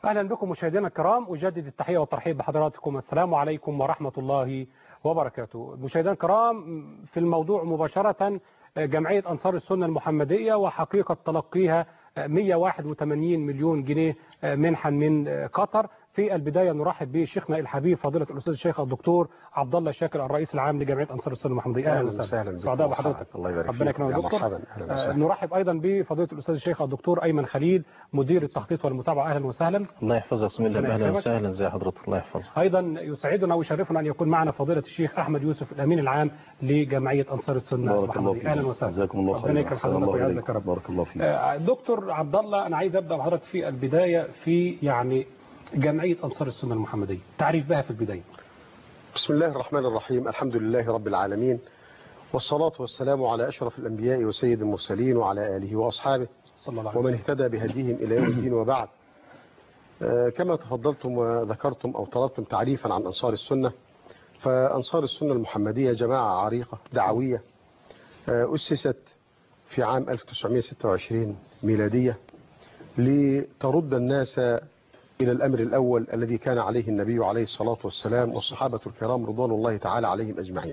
أهلا بكم مشاهدينا الكرام أجدد التحية والترحيب بحضراتكم السلام عليكم ورحمة الله وبركاته مشاهدينا الكرام في الموضوع مباشرة جمعية أنصار السنة المحمدية وحقيقة تلقيها 181 مليون جنيه منحا من قطر في البداية نرحب بشيخنا الحبيب فضيلة الأستاذ الشيخ الدكتور عبد الله شاكر الرئيس العام لجمعية أنصار السنة المحمدية أهلا وسهلا سعداء بحضرتك الله يبارك ربنا يكرمك يا دكتور مرحبا اهلا آه، وسهلا نرحب أيضا بفضيلة الأستاذ الشيخ الدكتور أيمن خليل مدير التخطيط والمتابعة أهلا وسهلا الله يحفظك بسم الله ربنا اهلا يكرمك. وسهلا زي حضرتك الله يحفظك أيضا يسعدنا ويشرفنا أن يكون معنا فضيلة الشيخ أحمد يوسف الأمين العام لجمعية أنصار السنة بارك الله المحمدية فيك أهلا وسهلا جزاكم الله ربنا خيرا يكرم أحسن حضرتك الله ويعزك إليك. يا رب بارك الله فيك آه، دكتور عبد الله أنا عايز أبدأ بحضرتك في البداية في يعني جمعية أنصار السنة المحمدية تعريف بها في البداية بسم الله الرحمن الرحيم الحمد لله رب العالمين والصلاة والسلام على أشرف الأنبياء وسيد المرسلين وعلى آله وأصحابه صلى الله عليه ومن وسلم اهتدى بهديهم إلى يوم الدين وبعد آه، كما تفضلتم وذكرتم أو طلبتم تعريفا عن أنصار السنة فأنصار السنة المحمدية جماعة عريقة دعوية آه، أسست في عام 1926 ميلادية لترد الناس إلى الأمر الأول الذي كان عليه النبي عليه الصلاة والسلام والصحابة الكرام رضوان الله تعالى عليهم أجمعين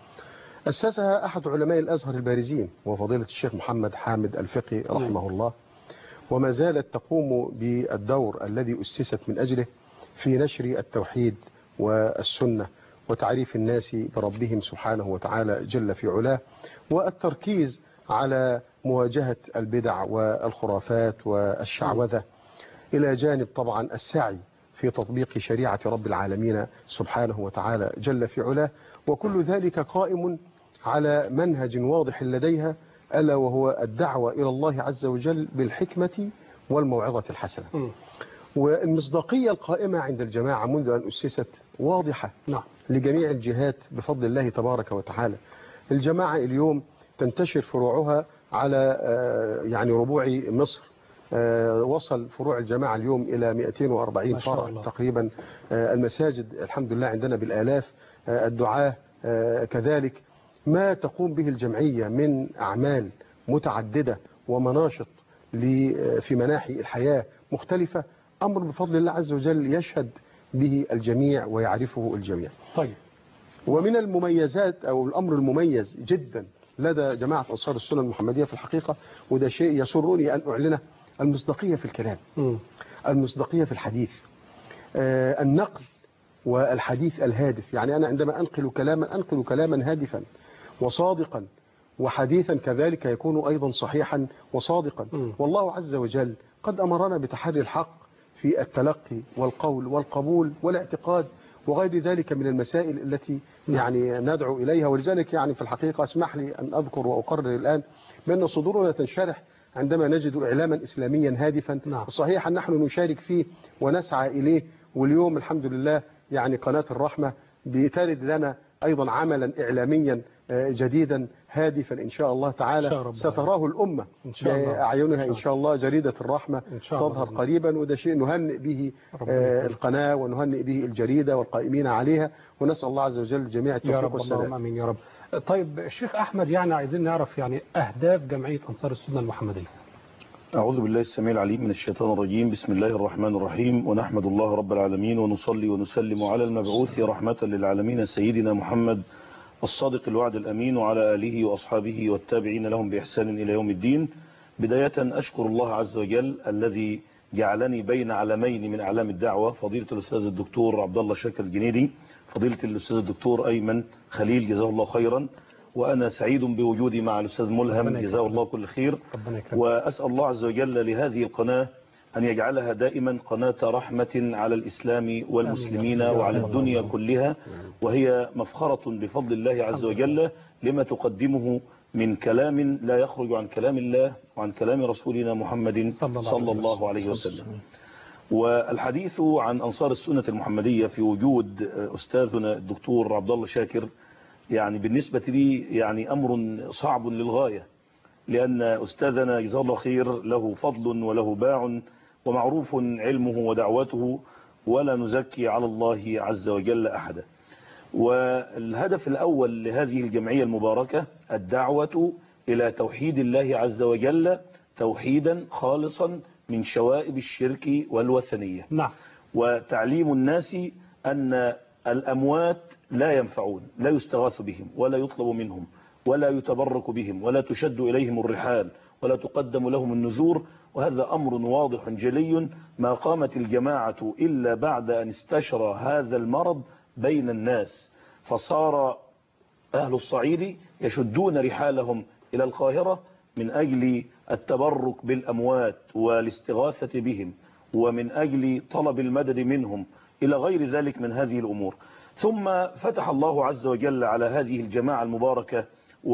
أسسها أحد علماء الأزهر البارزين وفضيلة الشيخ محمد حامد الفقي رحمه الله وما زالت تقوم بالدور الذي أسست من أجله في نشر التوحيد والسنة وتعريف الناس بربهم سبحانه وتعالى جل في علاه والتركيز على مواجهة البدع والخرافات والشعوذة إلى جانب طبعا السعي في تطبيق شريعة رب العالمين سبحانه وتعالى جل في علاه وكل ذلك قائم على منهج واضح لديها ألا وهو الدعوة إلى الله عز وجل بالحكمة والموعظة الحسنة مم. والمصداقية القائمة عند الجماعة منذ أن أسست واضحة نعم لجميع الجهات بفضل الله تبارك وتعالى الجماعة اليوم تنتشر فروعها على آه، يعني ربوع مصر آه، وصل فروع الجماعة اليوم إلى 240 ما شاء فرع الله. تقريبا آه، المساجد الحمد لله عندنا بالآلاف آه، الدعاة آه، كذلك ما تقوم به الجمعية من أعمال متعددة ومناشط ل- في مناحي الحياة مختلفة أمر بفضل الله عز وجل يشهد به الجميع ويعرفه الجميع طيب ومن المميزات أو الأمر المميز جدا لدى جماعة أنصار السنة المحمدية في الحقيقة وده شيء يسرني أن أعلنه المصداقية في الكلام مم. المصداقية في الحديث آه، النقل والحديث الهادف يعني أنا عندما أنقل كلاما أنقل كلاما هادفا وصادقا وحديثا كذلك يكون أيضا صحيحا وصادقا مم. والله عز وجل قد أمرنا بتحري الحق في التلقي والقول والقبول والاعتقاد وغير ذلك من المسائل التي يعني ندعو إليها ولذلك يعني في الحقيقة اسمح لي أن أذكر وأقرر الآن بأن صدورنا تنشرح عندما نجد إعلاما إسلاميا هادفا نعم. صحيح أن نحن نشارك فيه ونسعى إليه واليوم الحمد لله يعني قناة الرحمة بترد لنا أيضا عملا إعلاميا آه، جديدا هادفا إن شاء الله إن شاء تعالى رب ستراه الأمة إن شاء الله. بأعينها إن إن شاء الله جريدة الرحمة إن شاء الله تظهر بإذن قريبا وده شيء نهنئ به ربنا آه، يكرمك. القناة ونهنئ به الجريدة والقائمين عليها سأل الله عز وجل جميع يا التوفيق رب اللهم والسداد امين يا رب طيب الشيخ احمد يعني عايزين نعرف يعني اهداف جمعيه انصار السنه المحمديه أعوذ بالله السميع العليم من الشيطان الرجيم بسم الله الرحمن الرحيم ونحمد الله رب العالمين ونصلي ونسلم على المبعوث رحمة للعالمين سيدنا محمد الصادق الوعد الأمين وعلى آله وأصحابه والتابعين لهم بإحسان إلى يوم الدين بداية أشكر الله عز وجل الذي جعلني بين علمين من أعلام الدعوة فضيلة الأستاذ الدكتور عبد الله شاكر الجنيدي فضيلة الأستاذ الدكتور أيمن خليل جزاه الله خيرا وأنا سعيد بوجودي مع الأستاذ ملهم ربنا جزاه يكرمك. الله كل خير ربنا يكرمك وأسأل الله عز وجل لهذه القناة أن يجعلها دائما قناة رحمة على الإسلام والمسلمين آمين. وعلى يا رب. الدنيا كلها وهي مفخرة بفضل الله عز وجل لما تقدمه من كلام لا يخرج عن كلام الله وعن كلام رسولنا محمد صلى الله عليه صلى وسلم. الله عليه وسلم والحديث عن أنصار السنة المحمدية في وجود أستاذنا الدكتور عبد الله شاكر يعني بالنسبة لي يعني أمر صعب للغاية لأن أستاذنا جزاه الله خير له فضل وله باع ومعروف علمه ودعوته ولا نزكي على الله عز وجل أحدا والهدف الأول لهذه الجمعية المباركة الدعوة إلى توحيد الله عز وجل توحيدا خالصا من شوائب الشرك والوثنية نعم وتعليم الناس أن الأموات لا ينفعون لا يستغاث بهم ولا يطلب منهم ولا يتبرك بهم ولا تشد إليهم الرحال ولا تقدم لهم النذور وهذا أمر واضح جلي ما قامت الجماعة إلا بعد أن استشرى هذا المرض بين الناس فصار أهل الصعيد يشدون رحالهم إلى القاهرة من أجل التبرك بالأموات والاستغاثة بهم ومن أجل طلب المدد منهم إلى غير ذلك من هذه الأمور ثم فتح الله عز وجل على هذه الجماعة المباركة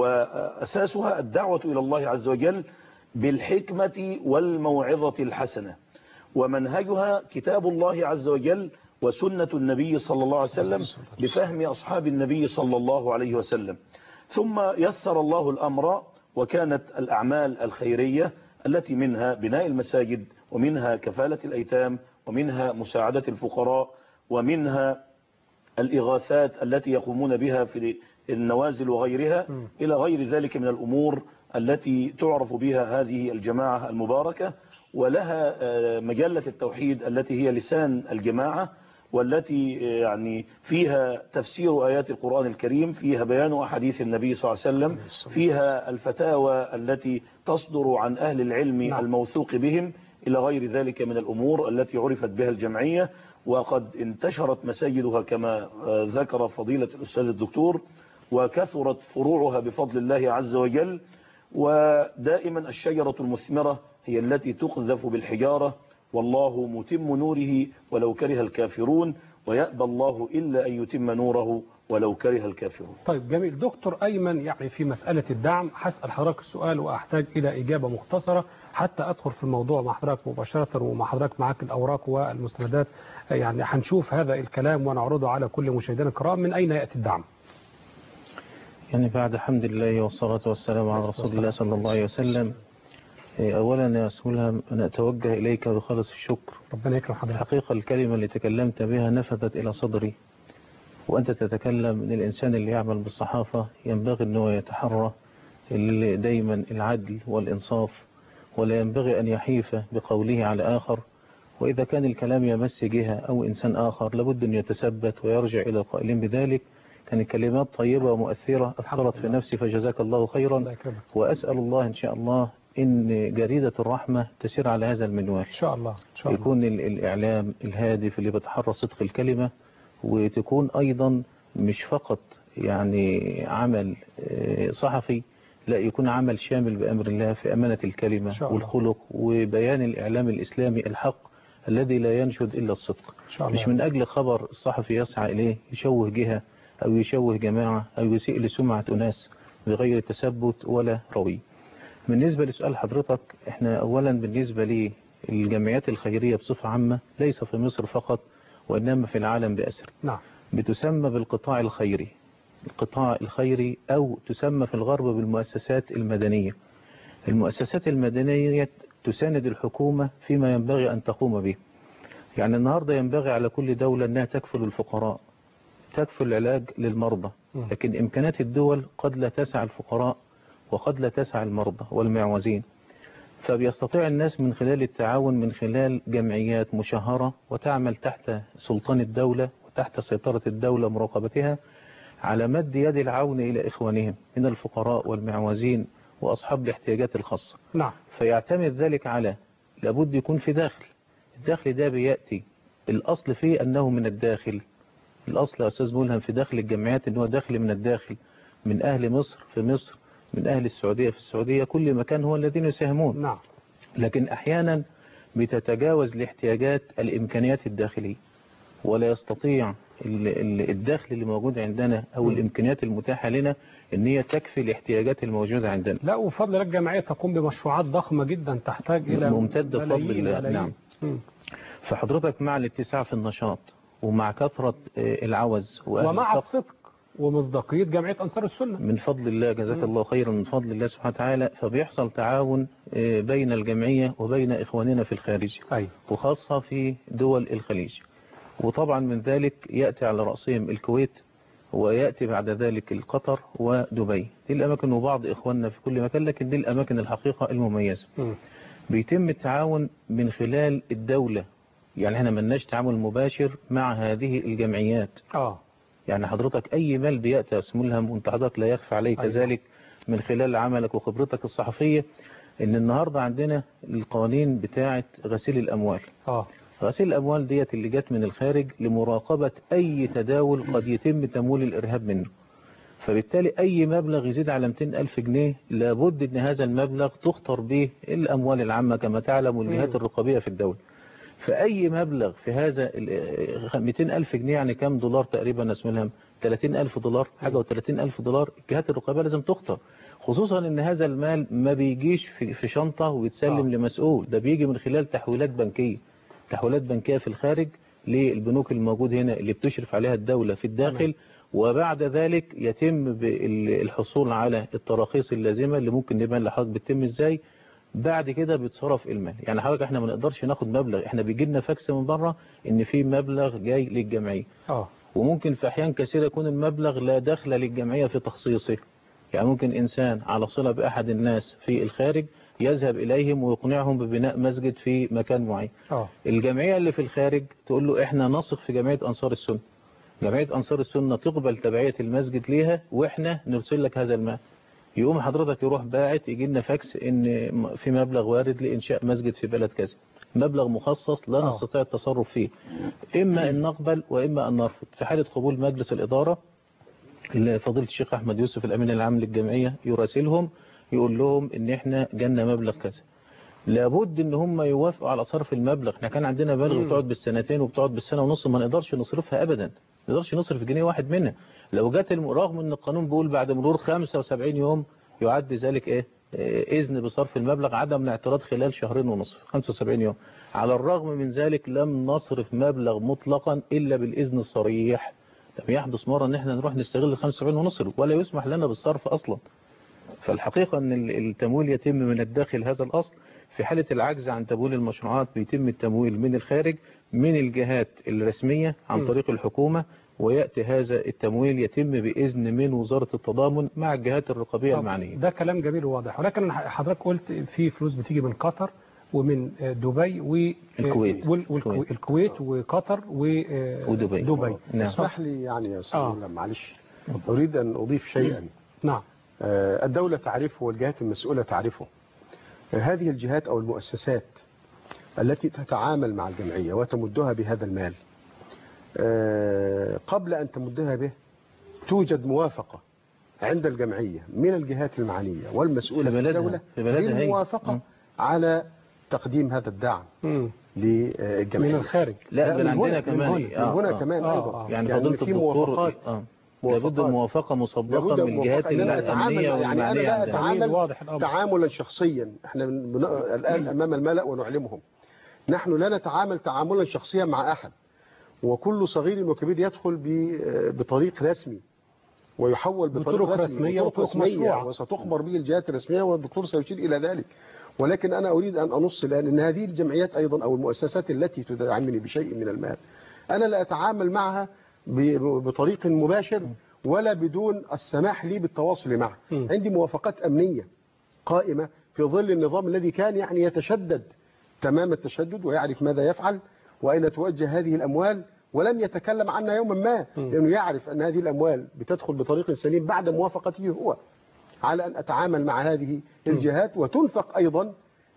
وأساسها الدعوة إلى الله عز وجل بالحكمة والموعظة الحسنة ومنهجها كتاب الله عز وجل وسنة النبي صلى الله عليه وسلم بفهم أصحاب النبي صلى الله عليه وسلم ثم يسر الله الأمر وكانت الأعمال الخيرية التي منها بناء المساجد ومنها كفالة الأيتام ومنها مساعدة الفقراء ومنها الإغاثات التي يقومون بها في النوازل وغيرها إلى غير ذلك من الأمور التي تعرف بها هذه الجماعة المباركة ولها مجلة التوحيد التي هي لسان الجماعة والتي يعني فيها تفسير آيات القرآن الكريم فيها بيان أحاديث النبي صلى الله عليه وسلم فيها الفتاوى التي تصدر عن أهل العلم نعم. الموثوق بهم إلى غير ذلك من الأمور التي عرفت بها الجمعية وقد انتشرت مساجدها كما ذكر فضيلة الأستاذ الدكتور وكثرت فروعها بفضل الله عز وجل ودائما الشجرة المثمرة هي التي تقذف بالحجارة والله متم نوره ولو كره الكافرون ويأبى الله إلا أن يتم نوره ولو كره الكافرون طيب جميل دكتور أيمن يعني في مسألة الدعم هسأل حضرتك السؤال وأحتاج إلى إجابة مختصرة حتى أدخل في الموضوع مع حضرتك مباشرة ومع حضرتك معاك الأوراق والمستندات يعني هنشوف هذا الكلام ونعرضه على كل مشاهدينا الكرام من أين يأتي الدعم يعني بعد حمد الله والصلاة والسلام على رسول الله صلى الله عليه وسلم إيه، أولا يا سهولة أنا أتوجه إليك بخالص الشكر ربنا يكرم حضرتك الحقيقة الكلمة اللي تكلمت بها نفذت إلى صدري وأنت تتكلم أن الإنسان اللي يعمل بالصحافة ينبغي أنه يتحرى ال- دايما العدل والإنصاف ولا ينبغي أن يحيف بقوله على آخر وإذا كان الكلام يمس جهة أو إنسان آخر لابد أن يتثبت ويرجع إلى القائلين بذلك كانت كلمات طيبة ومؤثرة أثرت في نفسي فجزاك الله الله خيرا يكرمك وأسأل الله إن شاء الله إن جريدة الرحمة تسير على هذا المنوال إن شاء الله إن شاء الله يكون ال- الإعلام الهادف اللي بتحرى صدق الكلمة وتكون أيضا مش فقط يعني عمل آه، صحفي لا يكون عمل شامل بأمر الله في أمانة الكلمة إن شاء الله. والخلق وبيان الإعلام الإسلامي الحق الذي لا ينشد إلا الصدق إن شاء الله مش من أجل خبر الصحفي يسعى إليه يشوه جهة أو يشوه جماعة أو يسيء لسمعة أناس بغير تثبت ولا روي بالنسبة لسؤال حضرتك احنا أولا بالنسبة للجمعيات الخيرية بصفة عامة ليس في مصر فقط وإنما في العالم بأسر نعم بتسمى بالقطاع الخيري القطاع الخيري أو تسمى في الغرب بالمؤسسات المدنية المؤسسات المدنية تساند الحكومة فيما ينبغي أن تقوم به يعني النهاردة ينبغي على كل دولة أنها تكفل الفقراء تكفل العلاج للمرضى مم. لكن إمكانات الدول قد لا تسع الفقراء وقد لا تسع المرضى والمعوزين فبيستطيع الناس من خلال التعاون من خلال جمعيات مشهرة وتعمل تحت سلطان الدولة وتحت سيطرة الدولة مراقبتها على مد يد العون إلى إخوانهم من الفقراء والمعوزين وأصحاب الاحتياجات الخاصة نعم فيعتمد ذلك على لابد يكون في داخل الداخل ده بيأتي الأصل فيه أنه من الداخل الأصل يا أستاذ ملهم في داخل الجمعيات أنه داخل من الداخل من أهل مصر في مصر من أهل السعودية في السعودية كل مكان هو الذين يساهمون نعم لكن أحيانا بتتجاوز لاحتياجات الإمكانيات الداخلية ولا يستطيع ال- ال- الدخل اللي موجود عندنا أو م. الإمكانيات المتاحة لنا أن هي تكفي الاحتياجات الموجودة عندنا لا وفضل الله الجمعية تقوم بمشروعات ضخمة جدا تحتاج إلى ممتدة بفضل ملايين الله، ملايين. نعم. مم. فحضرتك مع الاتساع في النشاط ومع كثرة آه، العوز وأهل ومع الفقر الصدق ومصداقية جمعية أنصار السنة من فضل الله جزاك مم. الله خيرا من فضل الله سبحانه وتعالى فبيحصل تعاون آه، بين الجمعية وبين إخواننا في الخارج أي وخاصة في دول الخليج وطبعا من ذلك يأتي على رأسهم الكويت ويأتي بعد ذلك القطر ودبي دي الأماكن وبعض إخواننا في كل مكان لكن دي الأماكن الحقيقة المميزة مم. بيتم التعاون من خلال الدولة يعني احنا ملناش تعامل مباشر مع هذه الجمعيات اه يعني حضرتك أي مال بيأتي اسم لهم وانت حضرتك لا يخفى عليك أيوة. كذلك من خلال عملك وخبرتك الصحفية ان النهاردة عندنا القوانين بتاعة غسيل الأموال اه غسيل الأموال ديت اللي جت من الخارج لمراقبة أي تداول قد يتم تمويل الإرهاب منه فبالتالي أي مبلغ يزيد على 200 ألف جنيه لابد أن هذا المبلغ تخطر به الأموال العامة كما تعلم والجهات الرقابية في الدولة فأي مبلغ في هذا ال 200 ألف جنيه يعني كم دولار تقريبا اسمهم 30 ألف دولار حاجة و30 ألف دولار الجهات الرقابية لازم تخطر خصوصا ان هذا المال ما بيجيش في في شنطة ويتسلم آه. لمسؤول ده بيجي من خلال تحويلات بنكية تحويلات بنكية في الخارج للبنوك الموجود هنا اللي بتشرف عليها الدولة في الداخل وبعد ذلك يتم بال- الحصول على التراخيص اللازمة اللي ممكن نبان لحضرتك بتتم ازاي بعد كده بيتصرف المال يعني حضرتك احنا ما نقدرش ناخد مبلغ احنا بيجي لنا فاكس من بره ان في مبلغ جاي للجمعيه اه وممكن في احيان كثيره يكون المبلغ لا دخل للجمعيه في تخصيصه يعني ممكن انسان على صله باحد الناس في الخارج يذهب اليهم ويقنعهم ببناء مسجد في مكان معين اه الجمعيه اللي في الخارج تقول له احنا نثق في جمعيه انصار السنه جمعيه انصار السنه تقبل تبعيه المسجد ليها واحنا نرسل لك هذا المال يقوم حضرتك يروح باعت يجي لنا فاكس ان في مبلغ وارد لانشاء مسجد في بلد كذا مبلغ مخصص لا آه. نستطيع التصرف فيه اما ان نقبل واما ان نرفض في حاله قبول مجلس الاداره اللي فضيله الشيخ احمد يوسف الامين العام للجمعيه يراسلهم يقول لهم ان احنا جالنا مبلغ كذا لابد ان هم يوافقوا على صرف المبلغ احنا كان عندنا مبالغ مم. بتقعد بالسنتين وبتقعد بالسنه ونص ما نقدرش نصرفها ابدا ما نقدرش نصرف جنيه واحد منها لو جت الم- رغم ان القانون بيقول بعد مرور 75 يوم يعد ذلك ايه إيه، اذن بصرف المبلغ عدم الاعتراض خلال شهرين ونصف 75 يوم على الرغم من ذلك لم نصرف مبلغ مطلقا الا بالاذن الصريح لم يحدث مره ان احنا نروح نستغل ال 75 ونصرف ولا يسمح لنا بالصرف اصلا فالحقيقة أن ال- التمويل يتم من الداخل هذا الأصل في حالة العجز عن تمويل المشروعات بيتم التمويل من الخارج من الجهات الرسمية عن م. طريق الحكومة ويأتي هذا التمويل يتم بإذن من وزارة التضامن مع الجهات الرقابية طب المعنية ده كلام جميل وواضح ولكن حضرتك قلت في فلوس بتيجي من قطر ومن دبي و الكويت. وال- والكو- الكويت. الكويت وقطر و- ودبي. دبي نعم. اسمح لي يعني يا استاذ آه. غلام، معلش اريد ان اضيف شيئا نعم آه، الدولة تعرفه والجهات المسؤولة تعرفه آه، هذه الجهات أو المؤسسات التي تتعامل مع الجمعية وتمدها بهذا المال آه، قبل أن تمدها به توجد موافقة عند الجمعية من الجهات المعنية والمسؤولة في في بلدها. الدولة في بلدها هي. بالموافقة م. على تقديم هذا الدعم مم. من للجمعية الخارج لا لا، بل من عندنا هنا- كمان من من هنا كمان آه، أيضا آه. يعني يعني فضيلة في الدكتور موافقات آه. موافقات. لابد موافقة مسبقة لابد من الجهات موافقة. إننا الأمنية نتعامل- يعني أنا والمعنية لا عندنا أتعامل جميل، واضح الأمر. تعاملا شخصيا احنا بن- الآن أمام الملأ ونعلمهم نحن لا نتعامل تعاملا شخصيا مع أحد وكل صغير وكبير يدخل ب- بطريق رسمي ويحول بطريق بطرق رسمي رسمية بطرق وطرق مشروعة. وستخبر به الجهات الرسمية والدكتور سيشير إلى ذلك ولكن أنا أريد أن أنص الآن أن هذه الجمعيات أيضا أو المؤسسات التي تدعمني بشيء من المال أنا لا أتعامل معها ب- بطريق مباشر ولا بدون السماح لي بالتواصل معها م. عندي موافقات أمنية قائمة في ظل النظام الذي كان يعني يتشدد تمام التشدد ويعرف ماذا يفعل وأين توجه هذه الأموال ولم يتكلم عنها يوما ما م. لأنه يعرف أن هذه الأموال بتدخل بطريق سليم بعد موافقته هو على أن أتعامل مع هذه الجهات وتنفق أيضا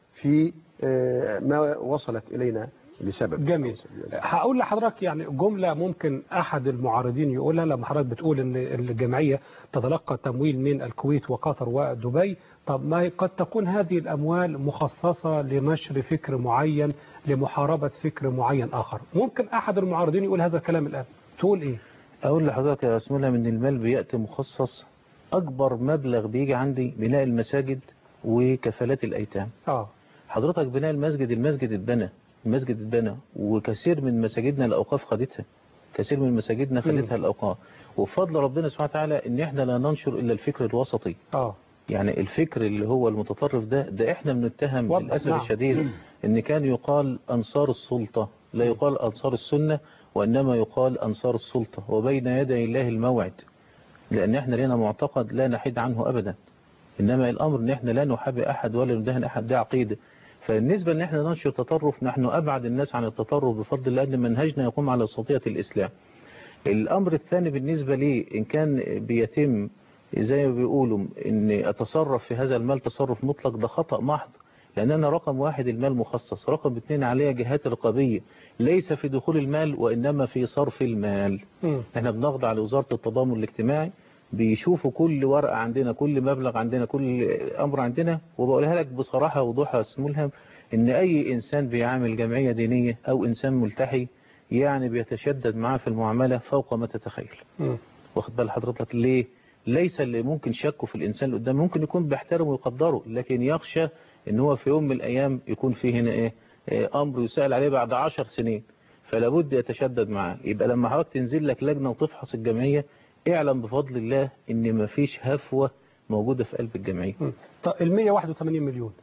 في آه، ما وصلت إلينا لسبب جميل هقول لحضرتك يعني جملة ممكن أحد المعارضين يقولها لما حضرتك بتقول إن الجمعية تتلقى تمويل من الكويت وقطر ودبي طب ما هي قد تكون هذه الأموال مخصصة لنشر فكر معين لمحاربة فكر معين آخر ممكن أحد المعارضين يقول هذا الكلام الآن تقول إيه أقول لحضرتك يا اسمولها من المال بيأتي مخصص أكبر مبلغ بيجي عندي بناء المساجد وكفالات الأيتام آه حضرتك بناء المسجد المسجد اتبنى المسجد اتبنى وكثير من مساجدنا الأوقاف خدتها كثير من مساجدنا خدتها الأوقاف وبفضل ربنا سبحانه وتعالى إن إحنا لا ننشر إلا الفكر الوسطي آه يعني الفكر اللي هو المتطرف ده ده احنا بنتهم وضح، للأسف نعم. الشديد ان كان يقال أنصار السلطة لا يقال أنصار السنة وإنما يقال أنصار السلطة وبين يدي الله الموعد لأن احنا لنا معتقد لا نحيد عنه أبدا إنما الأمر إن احنا لا نحابي أحد ولا ندهن أحد ده عقيدة فالنسبة ان احنا ننشر تطرف نحن ابعد الناس عن التطرف بفضل الله ان منهجنا يقوم على وسطية الاسلام الامر الثاني بالنسبة لي ان كان بيتم زي ما بيقولوا ان اتصرف في هذا المال تصرف مطلق ده خطأ محض لان انا رقم واحد المال مخصص رقم اثنين عليها جهات رقابية ليس في دخول المال وانما في صرف المال مم. احنا بنخضع لوزارة التضامن الاجتماعي بيشوفوا كل ورقة عندنا كل مبلغ عندنا كل امر عندنا وبقولها لك بصراحة وضوحها ملهم ان اي انسان بيعامل جمعية دينية او انسان ملتحي يعني بيتشدد معاه في المعاملة فوق ما تتخيل مم. واخد بال حضرتك ليه ليس اللي ممكن شكه في الانسان اللي قدامه ممكن يكون بيحترمه ويقدره لكن يخشى ان هو في يوم من الايام يكون في هنا ايه آه، امر يسأل عليه بعد عشر سنين فلا بد يتشدد معاه يبقى لما حضرتك تنزل لك لجنة وتفحص الجمعية اعلم بفضل الله ان مفيش هفوة موجودة في قلب الجمعية مم. طب ال 181 مليون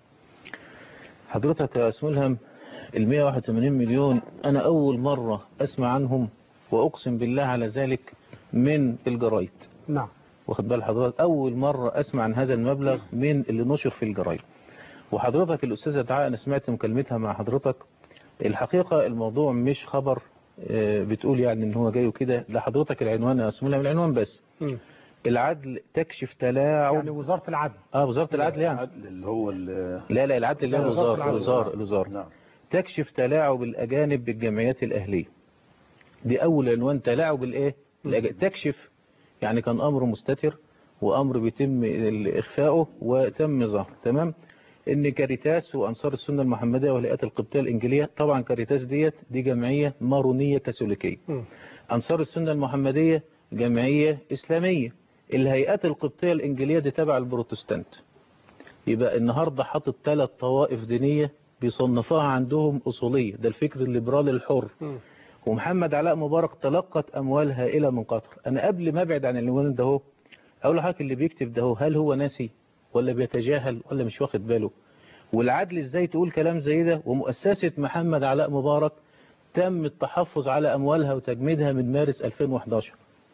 حضرتك يا اسم الهم ال 181 مليون انا اول مرة اسمع عنهم واقسم بالله على ذلك من الجرايد نعم واخد بال حضرتك اول مرة اسمع عن هذا المبلغ من اللي نشر في الجرايد وحضرتك الاستاذة دعاء انا سمعت مكالمتها مع حضرتك الحقيقة الموضوع مش خبر آه، بتقول يعني ان هو جاي وكده لا حضرتك العنوان يا اسم الهم العنوان بس مم. العدل تكشف تلاعب يعني وزارة العدل اه وزارة العدل يعني العدل اللي هو ال- لا لا العدل اللي هي لا، وزارة الوزارة العدل. الوزارة الوزارة نعم تكشف تلاعب الأجانب بالجمعيات الأهلية دي أول عنوان تلاعب الإيه الأج- تكشف يعني كان أمر مستتر وأمر بيتم ال- إخفاؤه وتم ظهر تمام إن كاريتاس وأنصار السنة المحمدية وهيئات القبطية الإنجيلية طبعا كاريتاس ديت دي جمعية مارونية كاثوليكية مم. أنصار السنة المحمدية جمعية إسلامية الهيئات القبطية الإنجيلية دي تبع البروتستانت يبقى النهاردة حاطط ثلاث طوائف دينية بيصنفوها عندهم أصولية ده الفكر الليبرالي الحر مم. ومحمد علاء مبارك تلقت أموال هائلة من قطر أنا قبل ما أبعد عن العنوان ده هو أقول لحضرتك اللي بيكتب ده هو هل هو ناسي ولا بيتجاهل ولا مش واخد باله والعدل إزاي تقول كلام زي ده ومؤسسة محمد علاء مبارك تم التحفظ على أموالها وتجميدها من مارس 2011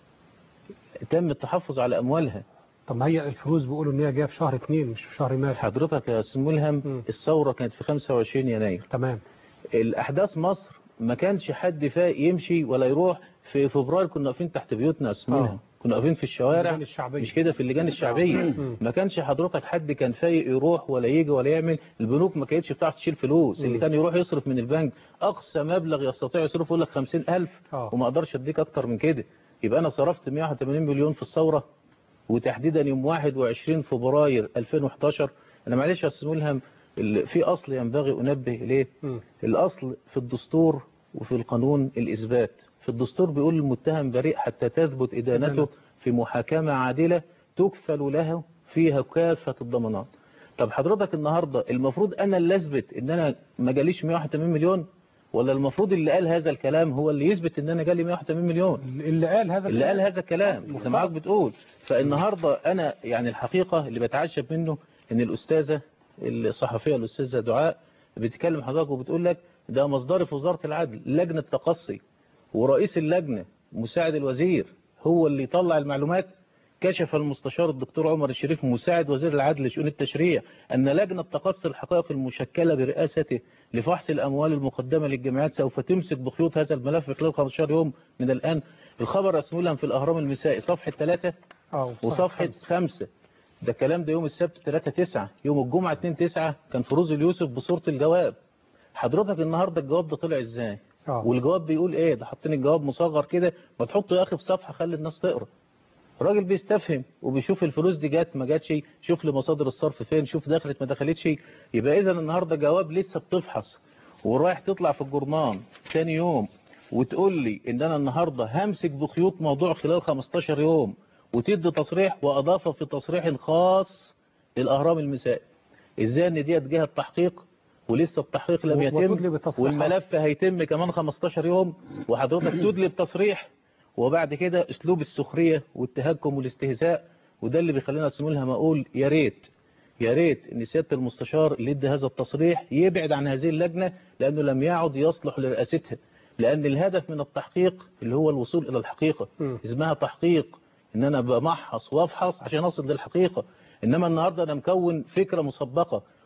تم التحفظ على أموالها طب ما هي الفلوس بيقولوا ان هي جايه في شهر اثنين مش في شهر مارس حضرتك يا أستاذ ملهم مم. الثورة كانت في 25 يناير تمام الأحداث مصر ما كانش حد فايق يمشي ولا يروح في فبراير كنا واقفين تحت بيوتنا يا أستاذ آه. ملهم كنا واقفين في الشوارع اللجان الشعبية. مش كده في اللجان الشعبية مم. ما كانش حضرتك حد كان فايق يروح ولا يجي ولا يعمل البنوك ما كانتش بتعرف تشيل فلوس اللي مم. كان يروح يصرف من البنك أقصى مبلغ يستطيع يصرفه يقول لك 50000 آه. وما أقدرش أديك أكتر من كده يبقى أنا صرفت 180 مليون في الثورة وتحديدا يوم 21 فبراير 2011 أنا معلش يا أستاذ ملهم ال- في أصل ينبغي أنبه إليه مم. الأصل في الدستور وفي القانون الإثبات في الدستور بيقول المتهم بريء حتى تثبت إدانته إدانته. في محاكمة عادلة تكفل له فيها كافة الضمانات طب حضرتك النهاردة المفروض أنا اللي أثبت إن أنا ما جاليش 181 مليون ولا المفروض اللي قال هذا الكلام هو اللي يثبت إن أنا جالي 181 مليون اللي قال هذا اللي قال الكلام. هذا الكلام زي ما حضرتك بتقول فالنهاردة أنا يعني الحقيقة اللي بتعجب منه إن الأستاذة الصحفية الأستاذة دعاء بتكلم حضرتك وبتقول لك ده مصدري في وزارة العدل لجنة تقصي ورئيس اللجنة مساعد الوزير هو اللي يطلع المعلومات كشف المستشار الدكتور عمر الشريف مساعد وزير العدل لشؤون التشريع أن لجنة تقصي الحقائق المشكلة برئاسته لفحص الأموال المقدمة للجمعيات سوف تمسك بخيوط هذا الملف خلال 15 يوم من الآن الخبر أسمولا في الأهرام المسائي صفحة 3 اه وصفحة خمسة. 5 ده الكلام ده يوم السبت 3 9 يوم الجمعة 2 9 كان فروز اليوسف بصورة الجواب حضرتك النهاردة الجواب ده طلع ازاي اه والجواب بيقول ايه ده حاطين الجواب مصغر كده ما تحطه يا اخي في صفحة خلي الناس تقرا راجل بيستفهم وبيشوف الفلوس دي جت ما جاتش شوف لي مصادر الصرف فين شوف دخلت ما دخلتش يبقى اذا النهارده جواب لسه بتفحص ورايح تطلع في الجورنال تاني يوم وتقول لي ان انا النهارده همسك بخيوط موضوع خلال 15 يوم وتدي تصريح واضافه في تصريح خاص للاهرام المسائي ازاي ان ديت جهه تحقيق ولسه التحقيق لم و- يتم وتدلي بالتصريحات. والملف هيتم كمان 15 يوم وحضرتك تدلي بتصريح وبعد كده اسلوب السخريه والتهكم والاستهزاء وده اللي بيخلينا اسمولها ما اقول يا ريت يا ريت ان سياده المستشار اللي ادى هذا التصريح يبعد عن هذه اللجنه لانه لم يعد يصلح لرئاستها لان الهدف من التحقيق اللي هو الوصول الى الحقيقه م. اسمها تحقيق ان انا بمحص وافحص عشان اصل للحقيقه انما النهارده انا مكون فكره مسبقه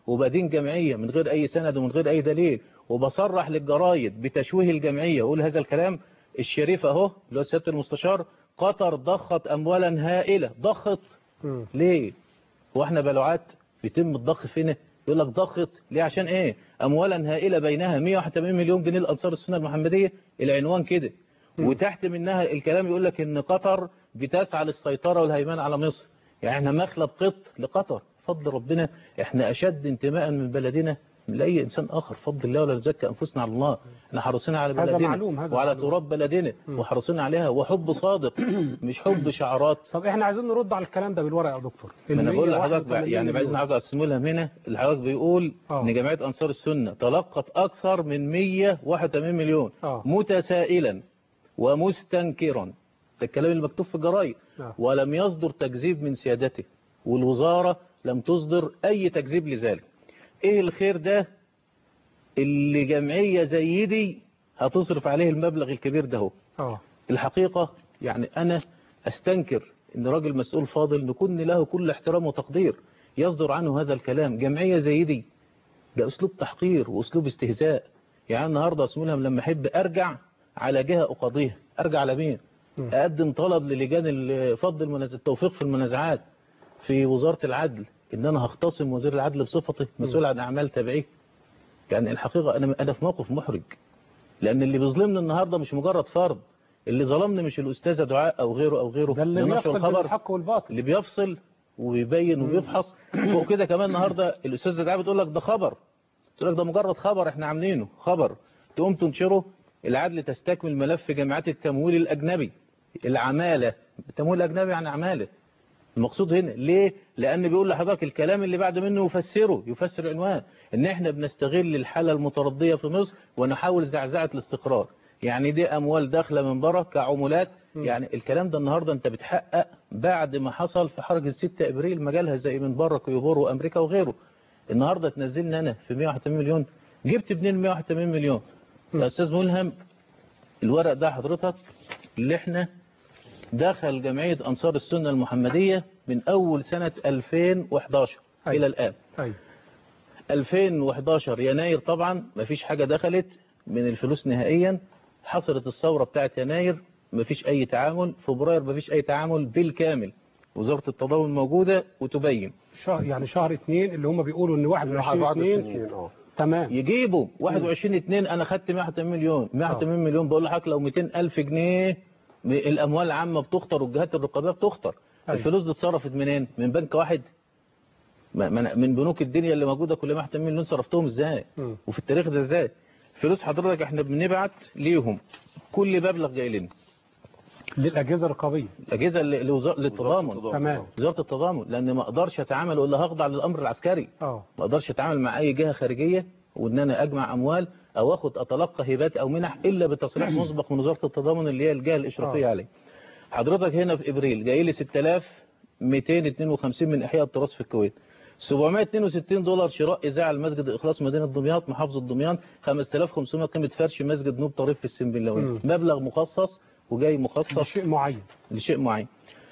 وبدين جمعية من غير أي سند ومن غير أي دليل وبصرح للجرايد بتشويه الجمعية وأقول هذا الكلام الشريف أهو اللي هو سيادة المستشار قطر ضخت أموالا هائلة ضخت مم. ليه واحنا بلوعات بيتم الضخ فين يقول لك ضخت ليه عشان ايه اموالا هائله بينها 181 مليون جنيه لانصار السنه المحمديه العنوان كده وتحت منها الكلام يقول لك ان قطر بتسعى للسيطره والهيمنه على مصر يعني احنا مخلب قط لقطر فضل ربنا احنا اشد انتماء من بلدنا من لاي انسان اخر فضل الله ولا نزكي انفسنا على الله احنا حريصين على هذا بلدنا معلوم، هذا وعلى معلوم. تراب بلدنا وحريصين عليها وحب صادق مش حب شعارات طب احنا عايزين نرد على الكلام ده بالورقه يا دكتور ما انا بقول لحضرتك بقى 181 يعني بعايز مليون. حضرتك اقسمه لها هنا اللي حضرتك بيقول آه. ان جمعيه انصار السنه تلقت اكثر من 181 مليون آه. متسائلا ومستنكرا ده الكلام اللي مكتوب في الجرايد آه. ولم يصدر تكذيب من سيادته والوزاره لم تصدر اي تكذيب لذلك ايه الخير ده اللي جمعيه زي دي هتصرف عليه المبلغ الكبير ده هو اه الحقيقة يعني أنا أستنكر أن راجل مسؤول فاضل نكون له كل احترام وتقدير يصدر عنه هذا الكلام جمعية زي دي ده أسلوب تحقير وأسلوب استهزاء يعني النهاردة أسمولهم لما أحب أرجع على جهة أقاضيها أرجع على مين أقدم طلب للجان ال- فض المنازع التوفيق في المنازعات في وزارة العدل إن أنا هختصم وزير العدل بصفتي مسؤول عن أعمال تبعيه يعني الحقيقة أنا أنا في موقف محرج لأن اللي بيظلمني النهاردة مش مجرد فرد اللي ظلمني مش الأستاذة دعاء أو غيره أو غيره ده اللي لنشر بيفصل بين الخبر الحق والباطل اللي بيفصل وبيبين وبيفحص فوق كده كمان النهارده الاستاذه دعاء بتقول لك ده خبر تقول لك ده مجرد خبر احنا عاملينه خبر تقوم تنشره العدل تستكمل ملف جمعيات التمويل الاجنبي العماله التمويل الاجنبي عن عماله المقصود هنا ليه لان بيقول لحضرتك الكلام اللي بعد منه يفسره يفسر العنوان ان احنا بنستغل الحاله المترديه في مصر ونحاول زعزعه الاستقرار يعني دي اموال داخله من بره كعمولات يعني الكلام ده النهارده انت بتحقق بعد ما حصل في حركه 6 ابريل مجالها زي من بره كيوبور وامريكا وغيره النهارده تنزلنا انا في 181 مليون جبت منين 181 مليون يا استاذ ملهم الورق ده حضرتك اللي احنا دخل جمعيه انصار السنه المحمديه من اول سنه 2011 أيوة. الى الان ايوه 2011 يناير طبعا ما فيش حاجة دخلت من الفلوس نهائيا حصلت الثورة بتاعت يناير ما فيش أي تعامل فبراير ما فيش أي تعامل بالكامل وزارة التضامن موجودة وتبين شهر يعني شهر اثنين اللي هم بيقولوا ان 21 بعد اثنين اثنين اه تمام يجيبوا 21 2 أنا خدت 180 مليون 180 مليون بقول لحضرتك لو 200 ألف جنيه م- الأموال العامة بتخطر والجهات الرقابية بتخطر أيوة. الفلوس دي اتصرفت منين؟ من بنك واحد ما- ما- من بنوك الدنيا اللي موجودة كل 180 مليون صرفتهم ازاي؟ مم. وفي التاريخ ده ازاي فلوس حضرتك احنا بنبعت ليهم كل مبلغ جاي لنا للاجهزه الرقابيه الاجهزه اللي- لوزارة للتضامن تمام وزاره التضامن لان ما اقدرش اتعامل ولا هخضع للامر العسكري اه ما اقدرش اتعامل مع اي جهه خارجيه وان انا اجمع اموال او اخد اتلقى هبات او منح الا بتصريح مسبق من وزاره التضامن اللي هي الجهه الاشرافيه آه. عليه حضرتك هنا في ابريل جاي لي 6252 من احياء التراث في الكويت 762 دولار شراء اذاعه لمسجد اخلاص مدينه دمياط محافظه دمياط 5500 قيمه فرش مسجد نوب طريف في السنبلاويه مم. مبلغ مخصص وجاي ده مخصص شيء معين لشيء معين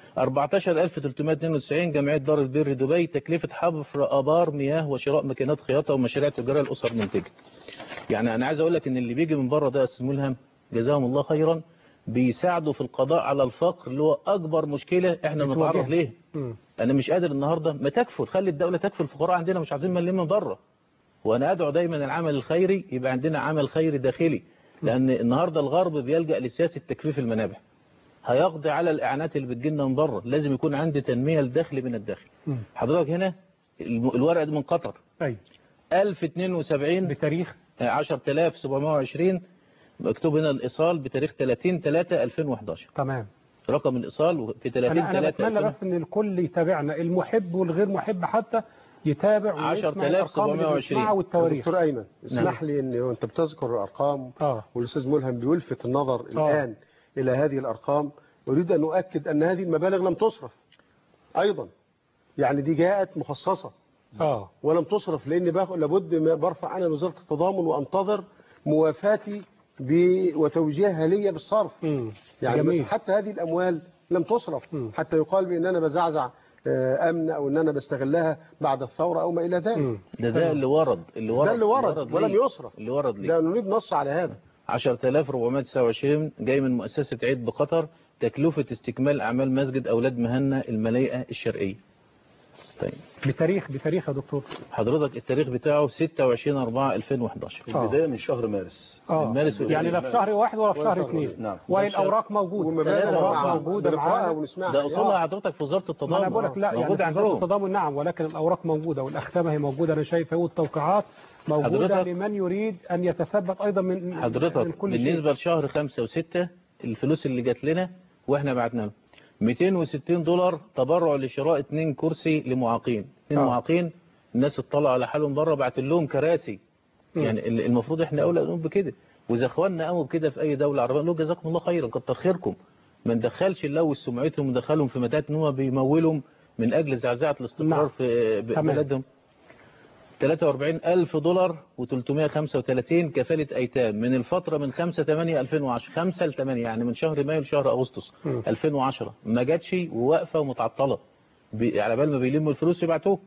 14392 جمعية دار البر دبي تكلفة حفر آبار مياه وشراء ماكينات خياطة ومشاريع تجارية لأسر منتجة يعني أنا عايز أقول لك إن اللي بيجي من بره ده اسمه ملهم جزاهم الله خيرا بيساعدوا في القضاء على الفقر اللي هو أكبر مشكلة إحنا بتواجهنا. بنتعرض ليه مم. أنا مش قادر النهاردة ما تكفل خلي الدولة تكفل الفقراء عندنا مش عايزين مليم من بره وأنا أدعو دايما العمل الخيري يبقى عندنا عمل خيري داخلي لأن النهاردة الغرب بيلجأ لسياسة تكفيف المنابع هيقضي على الإعانات اللي بتجيلنا من بره لازم يكون عندي تنمية الدخل من الداخل مم. حضرتك هنا الم- الورقة دي من قطر ايوه 1072 بتاريخ 10720 مكتوب هنا الإيصال بتاريخ 30 3 2011 تمام رقم الإيصال في 30 انا انا 3 بتمنى بس ان الكل يتابعنا المحب والغير محب حتى يتابع ويسمع الارقام اللي 10720. بنسمعها والتواريخ دكتور ايمن اسمح لي ان انت بتذكر الارقام اه والاستاذ ملهم بيلفت النظر آه. الان الى هذه الارقام اريد ان اؤكد ان هذه المبالغ لم تصرف ايضا يعني دي جاءت مخصصه اه ولم تصرف لان باخد لابد ما برفع انا لوزاره التضامن وانتظر موافاتي ب- وتوجيهها لي بالصرف امم يعني جميل بس حتى هذه الاموال لم تصرف مم. حتى يقال بان انا بزعزع آه، امن او ان انا بستغلها بعد الثوره او ما الى ذلك مم. ده ده اللي ورد اللي ورد ده اللي ورد ولم ليه؟ يصرف اللي ورد ليه ده نريد نص على هذا 10429 جاي من مؤسسة عيد بقطر تكلفة استكمال أعمال مسجد أولاد مهنا الملايئة الشرقية طيب بتاريخ بتاريخ يا دكتور حضرتك التاريخ بتاعه 26 4 2011 في البداية من شهر مارس اه المارس يعني لا في شهر واحد ولا في شهر اثنين نعم. والاوراق موجوده ومبالغ الاوراق مع- موجوده بنقراها معانا ونسمعها ده أصولها آه. حضرتك في وزارة التضامن ما انا بقول لك لا يعني موجود في وزارة عندهم التضامن نعم ولكن الاوراق موجوده والاختامه هي موجوده انا شايفها والتوقيعات موجوده حضرتك- لمن يريد ان يتثبت ايضا من من حضرتك كل شيء بالنسبة لشهر 5 و6 الفلوس اللي جات لنا واحنا بعتنا لهم 260 دولار تبرع لشراء اتنين كرسي لمعاقين اتنين آه. معاقين الناس اطلعوا على حالهم بره بعت لهم كراسي مم. يعني ال- المفروض احنا اولى نقوم بكده واذا اخواننا قاموا بكده في اي دوله عربيه نقول لهم جزاكم الله خيرا كتر خيركم ما ندخلش نلوث سمعتهم وندخلهم في متاهات ان هم بيمولهم من اجل زعزعه الاستقرار نعم. في ب- تمام. بلدهم 43 ألف دولار و335 كفالة أيتام من الفترة من 5 8 2010 5 ل 8 يعني من شهر مايو لشهر أغسطس مم. 2010 ما جاتش وواقفة ومتعطلة بي- على بال ما بيلموا الفلوس يبعتوه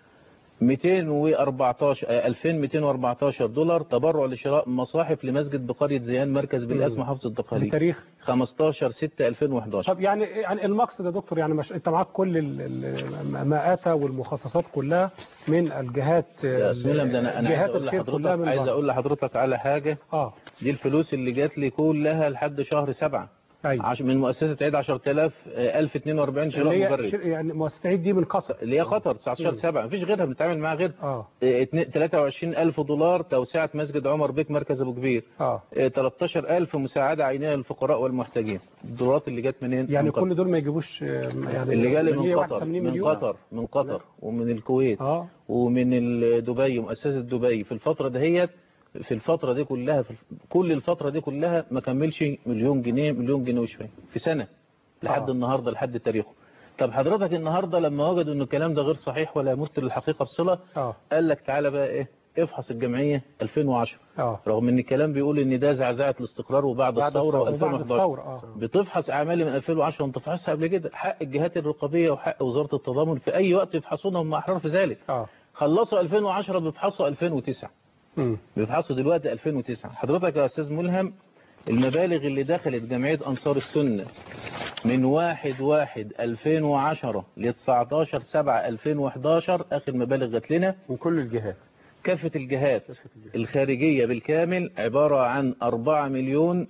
214 آه، 2214 دولار تبرع لشراء مصاحف لمسجد بقرية زيان مركز بالقاس محافظة الدقهلية بتاريخ 15 6 2011 طب يعني يعني المقصد يا دكتور يعني مش انت معاك كل ال- ال- ما اتى والمخصصات كلها من الجهات يا سلام ده انا انا عايز جهات اقول الخير كلها لحضرتك من عايز بره. اقول لحضرتك على حاجة اه دي الفلوس اللي جات لي كلها لحد شهر سبعة ايوه عش من مؤسسة عيد 10000 آه، 1042 شراء اللي هي مبرد شر- يعني مؤسسه عيد دي من قصر اللي هي قطر 19 7 مفيش غيرها بنتعامل معاها غير اه 23000 دولار توسعة مسجد عمر بيك مركز ابو كبير اه آه، 13000 مساعدة عينية للفقراء والمحتاجين الدولارات اللي جت منين يعني من قطر. كل دول ما يجيبوش آه، يعني اللي جالي من 181 قطر من مليون. قطر من قطر ومن الكويت اه ومن ال- دبي مؤسسة دبي في الفترة دهيت في الفترة دي كلها في كل الفترة دي كلها ما كملش مليون جنيه مليون جنيه وشوية في سنة لحد آه. النهاردة لحد تاريخه طب حضرتك النهاردة لما وجدوا ان الكلام ده غير صحيح ولا يمت للحقيقة بصلة اه قال لك تعالى بقى ايه افحص الجمعية 2010 اه رغم ان الكلام بيقول ان ده زعزعة الاستقرار وبعد, بعد الثورة الثورة. وبعد و2011 الثوره اه بتفحص اعمالي من 2010 وانت فحصها قبل كده حق الجهات الرقابية وحق وزارة التضامن في اي وقت يفحصونا هم احرار في ذلك اه خلصوا 2010 بيفحصوا 2009 مم. بيفحصوا دلوقتي 2009 حضرتك يا استاذ ملهم المبالغ اللي دخلت جمعية أنصار السنة من 1 1 2010 ل 19 7 2011 آخر مبالغ جات لنا من كل الجهات كافة الجهات الخارجية بالكامل عبارة عن 4 مليون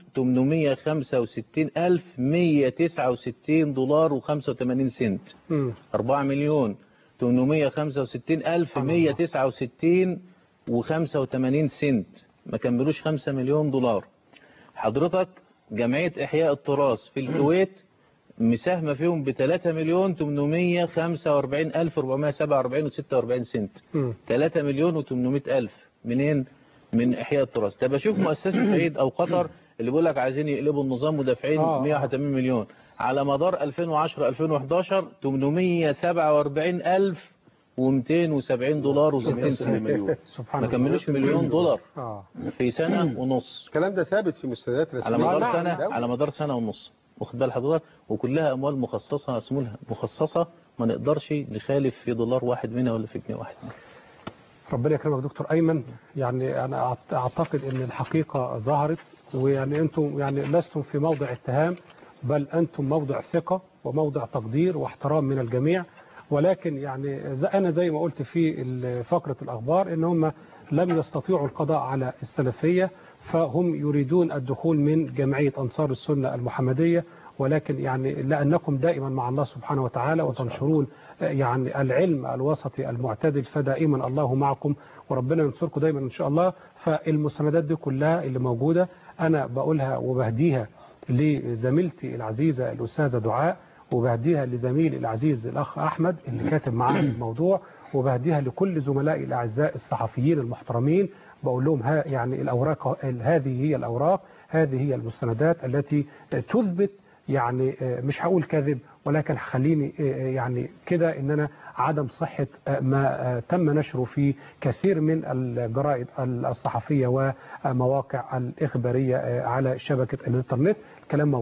865 ألف 169 دولار و85 سنت مم. 4 مليون 865 ألف 169 و85 سنت ما كملوش 5 مليون دولار حضرتك جمعية إحياء التراث في الكويت مساهمة فيهم ب 3 مليون 845 ألف 447 و46 سنت مم. 3 مليون و800 ألف منين من إحياء التراث طب أشوف مؤسسة عيد أو قطر اللي بيقول لك عايزين يقلبوا النظام ودافعين آه. 181 مليون على مدار 2010 2011 847 ألف و270 دولار و60 سنت مليون سبحان ما الله كملوش مليون دولار اه في سنة ونص الكلام ده ثابت في مستندات على رسمية مدار نعم، سنة دولة. على مدار سنة ونص واخد بال حضرتك وكلها أموال مخصصة اسمها مخصصة ما نقدرش نخالف في دولار واحد منها ولا في جنيه واحد منها ربنا يكرمك دكتور ايمن يعني انا أعت- اعتقد ان الحقيقه ظهرت ويعني انتم يعني لستم في موضع اتهام بل انتم موضع ثقه وموضع تقدير واحترام من الجميع ولكن يعني ز- انا زي ما قلت في ال- فقره الاخبار ان هم لم يستطيعوا القضاء على السلفيه فهم يريدون الدخول من جمعيه انصار السنه المحمديه ولكن يعني لأنكم دائما مع الله سبحانه وتعالى وتنشرون يعني العلم الوسطي المعتدل فدائما الله معكم وربنا ينصركم دائما إن شاء الله فالمستندات دي كلها اللي موجودة أنا بقولها وبهديها لزميلتي العزيزة الأستاذة دعاء وبهديها لزميلي العزيز الأخ أحمد اللي كاتب معانا الموضوع وبهديها لكل زملائي الأعزاء الصحفيين المحترمين بقول لهم ها يعني الأوراق هذه هي الأوراق هذه هي المستندات التي تثبت يعني مش هقول كذب ولكن خليني يعني كده ان انا عدم صحة ما تم نشره في كثير من الجرائد الصحفية ومواقع الإخبارية على شبكة الإنترنت الكلام موجود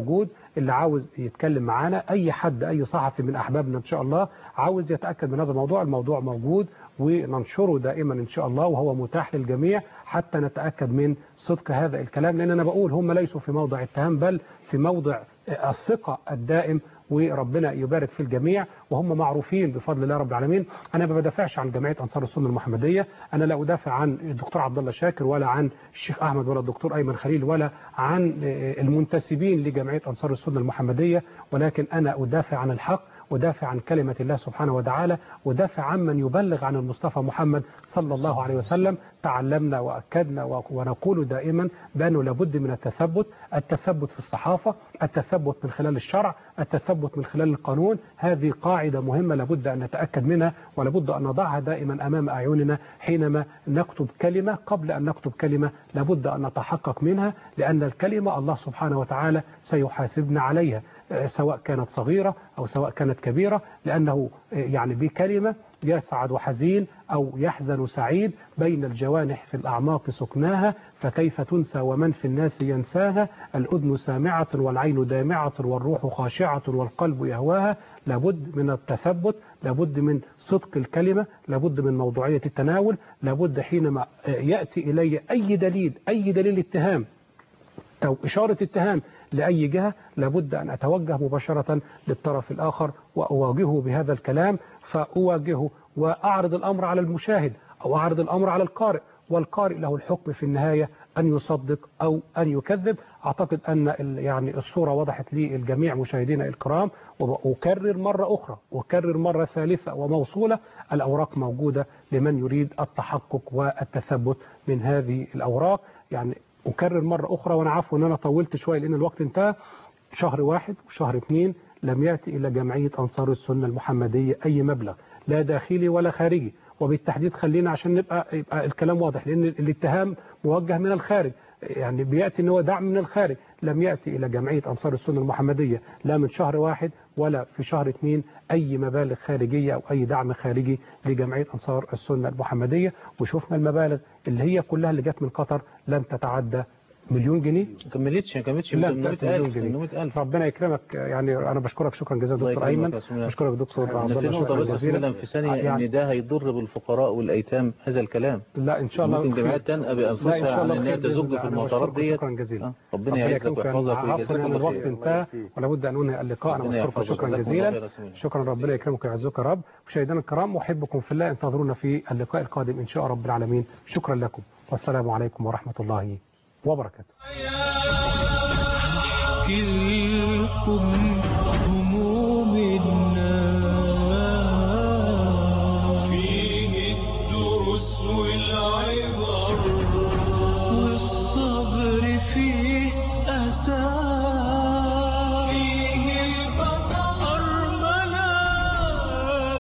اللي عاوز يتكلم معانا اي حد اي صحفي من احبابنا ان شاء الله عاوز يتاكد من هذا الموضوع الموضوع موجود وننشره دائما ان شاء الله وهو متاح للجميع حتى نتاكد من صدق هذا الكلام لان انا بقول هم ليسوا في موضع اتهام بل في موضع الثقه الدائم وربنا يبارك في الجميع وهم معروفين بفضل الله رب العالمين انا ما بدافعش عن جمعيه انصار السنه المحمديه انا لا ادافع عن الدكتور عبد الله شاكر ولا عن الشيخ احمد ولا الدكتور ايمن خليل ولا عن المنتسبين لجمعيه انصار السنه المحمديه ولكن انا ادافع عن الحق ودافع عن كلمة الله سبحانه وتعالى ودافع عن من يبلغ عن المصطفى محمد صلى الله عليه وسلم تعلمنا وأكدنا ونقول دائما بأنه لابد من التثبت التثبت في الصحافة التثبت من خلال الشرع التثبت من خلال القانون هذه قاعدة مهمة لابد أن نتأكد منها ولابد أن نضعها دائما أمام أعيننا حينما نكتب كلمة قبل أن نكتب كلمة لابد أن نتحقق منها لأن الكلمة الله سبحانه وتعالى سيحاسبنا عليها سواء كانت صغيرة أو سواء كانت كبيرة لأنه يعني بكلمة يسعد وحزين أو يحزن سعيد بين الجوانح في الأعماق سكناها فكيف تنسى ومن في الناس ينساها الأذن سامعة والعين دامعة والروح خاشعة والقلب يهواها لابد من التثبت لابد من صدق الكلمة لابد من موضوعية التناول لابد حينما يأتي إلي أي دليل أي دليل اتهام أو إشارة اتهام لأي جهة لابد أن أتوجه مباشرة للطرف الآخر وأواجهه بهذا الكلام فأواجهه وأعرض الأمر على المشاهد أو أعرض الأمر على القارئ والقارئ له الحكم في النهاية أن يصدق أو أن يكذب أعتقد أن يعني الصورة وضحت لي الجميع مشاهدينا الكرام وأكرر مرة أخرى وأكرر مرة ثالثة وموصولة الأوراق موجودة لمن يريد التحقق والتثبت من هذه الأوراق يعني أكرر مرة أخرى وأنا عارف أن أنا طولت شوية لأن الوقت انتهى شهر واحد وشهر اثنين لم يأتي إلى جمعية أنصار السنة المحمدية أي مبلغ لا داخلي ولا خارجي وبالتحديد خلينا عشان نبقى يبقى الكلام واضح لأن الاتهام موجه من الخارج يعني بيأتي ان هو دعم من الخارج لم يأتي إلى جمعية أنصار السنة المحمدية لا من شهر واحد ولا في شهر اثنين أي مبالغ خارجية أو أي دعم خارجي لجمعية أنصار السنة المحمدية وشفنا المبالغ اللي هي كلها اللي جت من قطر لم تتعدى مليون جنيه ما كملتش ما كملتش لا 800000 800000 ربنا يكرمك يعني انا بشكرك شكرا جزيلا الله دكتور يكرمك ايمن يا سمير. بشكرك دكتور عبد في الله نقطة شكرا بس جزيلا أسئلة في ثانية يعني إن ده هيضر بالفقراء والأيتام هذا الكلام لا ان شاء الله ممكن جمعيات تنأى لا، إن شاء بأنفسها عن الله إن خير هي بإذن تزج الله. في أنا المطارات بشكرك ديت شكرا جزيلا آه، ربنا يعزك يكرمك. ويحفظك عفواً، ويجازيك يعني الله الوقت خير انتهى ولا بد ان انهي اللقاء انا ربنا بشكركم يحفظك. شكرا جزاكم الله خير جزيلا يا سمير. شكرا ربنا يكرمك ويعزك يا رب مشاهدينا الكرام احبكم في الله انتظرونا في اللقاء القادم ان شاء رب العالمين شكرا لكم والسلام عليكم ورحمه الله وبركاته كلكم